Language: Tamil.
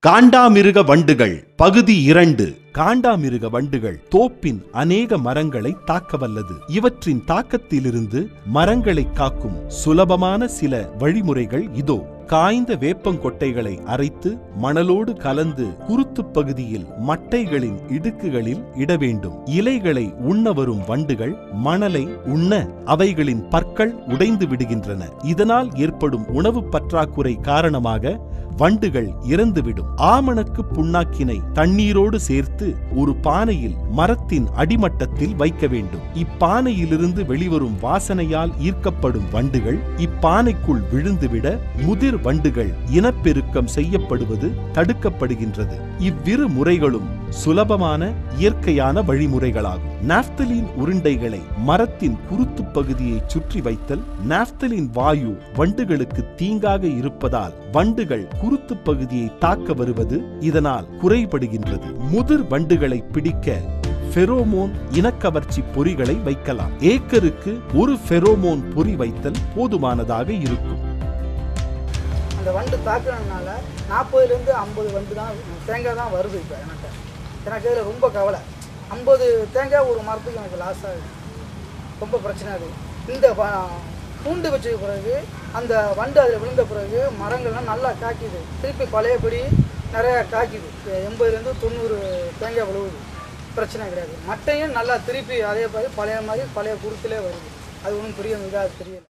காண்டாமிருக வண்டுகள் பகுதி இரண்டு காண்டாமிருக வண்டுகள் தோப்பின் அநேக மரங்களை தாக்க வல்லது இவற்றின் தாக்கத்திலிருந்து மரங்களை காக்கும் சுலபமான சில வழிமுறைகள் இதோ காய்ந்த வேப்பங்கொட்டைகளை அரைத்து மணலோடு கலந்து குருத்து பகுதியில் மட்டைகளின் இடுக்குகளில் இட வேண்டும் இலைகளை உண்ண வரும் வண்டுகள் மணலை உண்ண அவைகளின் பற்கள் உடைந்து விடுகின்றன இதனால் ஏற்படும் உணவு பற்றாக்குறை காரணமாக வண்டுகள் இறந்துவிடும் ஆமணக்கு புண்ணாக்கினை தண்ணீரோடு சேர்த்து ஒரு பானையில் மரத்தின் அடிமட்டத்தில் வைக்க வேண்டும் இப்பானையிலிருந்து வெளிவரும் வாசனையால் ஈர்க்கப்படும் வண்டுகள் இப்பானைக்குள் விழுந்துவிட முதிர் வண்டுகள் இனப்பெருக்கம் செய்யப்படுவது தடுக்கப்படுகின்றது இவ்விரு முறைகளும் சுலபமான இயற்கையான வழிமுறைகளாகும் நாப்தலின் உருண்டைகளை மரத்தின் குருத்து பகுதியை சுற்றி வைத்தல் நாப்தலின் வாயு வண்டுகளுக்கு தீங்காக இருப்பதால் வண்டுகள் குருத்து பகுதியை தாக்க வருவது இதனால் குறைபடுகின்றது முதிர் வண்டுகளை பிடிக்க ஃபெரோமோன் இனக்கவர்ச்சி பொறிகளை வைக்கலாம் ஏக்கருக்கு ஒரு ஃபெரோமோன் பொறி வைத்தல் போதுமானதாக இருக்கும் அந்த வண்டு தாக்குனதுனால நாற்பதுலேருந்து ஐம்பது வண்டு தான் தேங்காய் தான் வருது இப்போ எனக்கு எனக்கு இதில் ரொம்ப கவலை ஐம்பது தேங்காய் ஒரு மரத்துக்கு எனக்கு லாஸ் ஆகுது ரொம்ப பிரச்சனை அது இந்த வ- பூண்டு வச்ச பிறகு அந்த வண்டு அதில் விழுந்த பிறகு மரங்கள்லாம் நல்லா காய்க்குது திருப்பி பழையபடி நிறையா காய்க்குது எண்பதுலேருந்து தொண்ணூறு தேங்காய் விழுவுது பிரச்சனை கிடையாது மட்டையும் நல்லா திருப்பி அதே மாதிரி பழைய மாதிரி பழைய குருத்திலே வருது அது ஒன்றும் பெரிய இதாக தெரியல